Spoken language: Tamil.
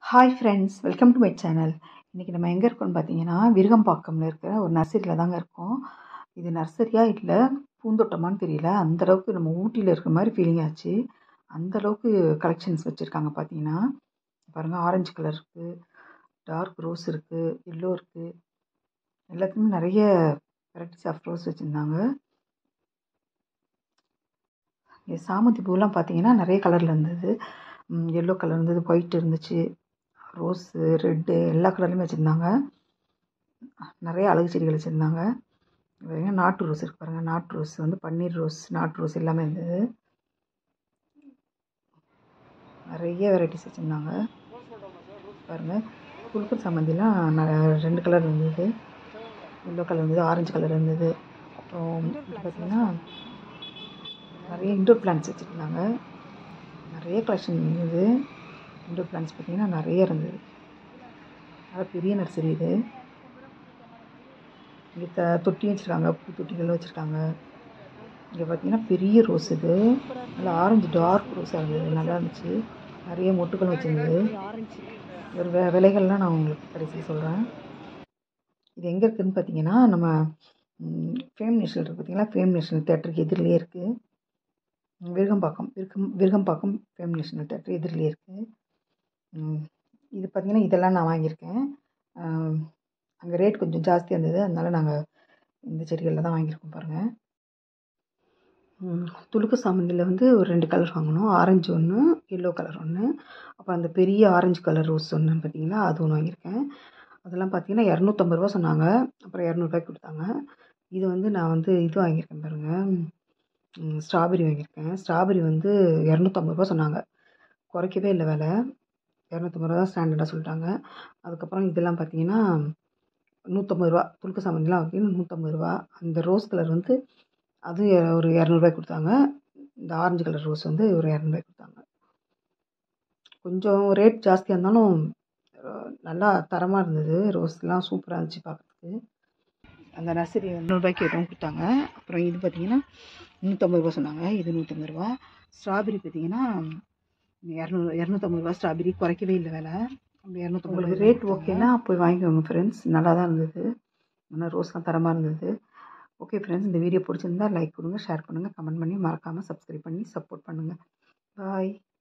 hi friends welcome to my channel இன்றைக்கி நம்ம எங்கே இருக்கோம்னு பார்த்தீங்கன்னா விருகம்பாக்கம்ல இருக்கிற ஒரு நர்சரியில் தாங்க இருக்கோம் இது நர்சரியா இல்லை பூந்தோட்டமான்னு தெரியல அந்தளவுக்கு நம்ம ஊட்டியில் இருக்கிற மாதிரி ஃபீலிங் ஆச்சு அந்தளவுக்கு கலெக்ஷன்ஸ் வச்சுருக்காங்க பார்த்தீங்கன்னா பாருங்கள் ஆரஞ்சு கலர் இருக்குது டார்க் ரோஸ் இருக்குது எல்லோ இருக்குது எல்லாத்துலேயுமே நிறைய வெரைட்டிஸ் ஆஃப் ரோஸ் வச்சுருந்தாங்க இங்கே சாமந்தி பூலாம் பார்த்தீங்கன்னா நிறைய கலரில் இருந்தது எல்லோ கலர் இருந்தது ஒயிட் இருந்துச்சு ரோஸு ரெட்டு எல்லா கலர்லையுமே வச்சுருந்தாங்க நிறைய அழகு செடிகள் வச்சுருந்தாங்க பாருங்க நாட்டு ரோஸ் இருக்கு பாருங்கள் நாட்டு ரோஸ் வந்து பன்னீர் ரோஸ் நாட்டு ரோஸ் எல்லாமே இருந்தது நிறைய வெரைட்டிஸ் வச்சுருந்தாங்க பாருங்கள் குலுக்கல் சம்மந்திலாம் ந ரெண்டு கலர் இருந்தது எல்லோ கலர் இருந்தது ஆரஞ்சு கலர் இருந்தது அப்புறம் இது பார்த்திங்கன்னா நிறைய இன்டோர் பிளான்ட்ஸ் வச்சுருந்தாங்க நிறைய கலெக்ஷன் இருந்தது இன்டோர் பிளான்ட்ஸ் பார்த்திங்கன்னா நிறைய இருந்தது நல்லா பெரிய நர்சரி இது இங்கே த தொட்டியும் வச்சுருக்காங்க பூ தொட்டிகள் வச்சுருக்காங்க இங்கே பார்த்திங்கன்னா பெரிய ரோஸ் இது நல்லா ஆரஞ்சு டார்க் ரோஸாக இருந்தது நல்லா இருந்துச்சு நிறைய மொட்டுகள் வச்சுருந்தது ஒரு வெ விலைகள்லாம் நான் உங்களுக்கு கடைசியில் சொல்கிறேன் இது எங்கே இருக்குதுன்னு பார்த்தீங்கன்னா நம்ம ஃபேம் நேஷனல் இருக்குது பார்த்தீங்களா ஃபேம் நேஷனல் தேட்டருக்கு எதிரிலே இருக்குது Virugambakkam Virugam Virugambakkam fame national theatre எதிரிலே இருக்குது இது பார்த்திங்கன்னா இதெல்லாம் நான் வாங்கியிருக்கேன் அங்கே ரேட் கொஞ்சம் ஜாஸ்தியாக இருந்தது அதனால நாங்கள் இந்த செடிகளில் தான் வாங்கியிருக்கோம் பாருங்கள் துளுக்கு சாமந்தியில் வந்து ஒரு ரெண்டு கலர் வாங்கினோம் ஆரஞ்சு ஒன்று எல்லோ கலர் ஒன்று அப்புறம் அந்த பெரிய ஆரஞ்சு கலர் ரோஸ் ஒன்று பார்த்தீங்களா அது ஒன்று வாங்கியிருக்கேன் அதெல்லாம் பார்த்தீங்கன்னா இரநூத்தம்பது ரூபா சொன்னாங்க அப்புறம் இரநூறுபாய்க்கு கொடுத்தாங்க இது வந்து நான் வந்து இது வாங்கியிருக்கேன் பாருங்கள் ஸ்ட்ராபெரி வாங்கியிருக்கேன் ஸ்ட்ராபெரி வந்து இரநூத்தம்பது ரூபா சொன்னாங்க குறைக்கவே இல்லை விலை இரநூத்தம்பது ரூபா தான் ஸ்டாண்டர்டாக சொல்லிட்டாங்க அதுக்கப்புறம் இதெல்லாம் பார்த்தீங்கன்னா நூற்றம்பது ரூபா துளுக்கு சாமந்திலாம் பார்த்தீங்கன்னா நூற்றம்பது ரூபா அந்த ரோஸ் கலர் வந்து அது ஒரு இரநூறுபாய்க்கு கொடுத்தாங்க இந்த ஆரஞ்சு கலர் ரோஸ் வந்து ஒரு இரநூறுபாய்க்கு கொடுத்தாங்க கொஞ்சம் ரேட் ஜாஸ்தியாக இருந்தாலும் நல்லா தரமாக இருந்தது ரோஸ்லாம் சூப்பராக இருந்துச்சு பார்க்குறதுக்கு அந்த நர்சரி நூறுரூபாய்க்கு எதுவும் கொடுத்தாங்க அப்புறம் இது பார்த்திங்கன்னா நூற்றம்பது ரூபா சொன்னாங்க இது நூற்றம்பது ரூபா ஸ்ட்ராபெரி பார்த்திங்கன்னா இரநூறு இரநூத்தம்பது ரூபா ஸ்ட்ராபெரி குறைக்கவே இல்லை விலை அப்படி இரநூத்தம்பது ரேட் ஓகேனா போய் வாங்கிக்கோங்க ஃப்ரெண்ட்ஸ் நல்லா தான் இருந்தது ஆனால் ரோஸ்லாம் தரமாக இருந்தது ஓகே ஃப்ரெண்ட்ஸ் இந்த வீடியோ பிடிச்சிருந்தா லைக் கொடுங்க ஷேர் பண்ணுங்கள் கமெண்ட் பண்ணி மறக்காமல் சப்ஸ்கிரைப் பண்ணி சப்போர்ட் பண்ணுங்கள் பாய்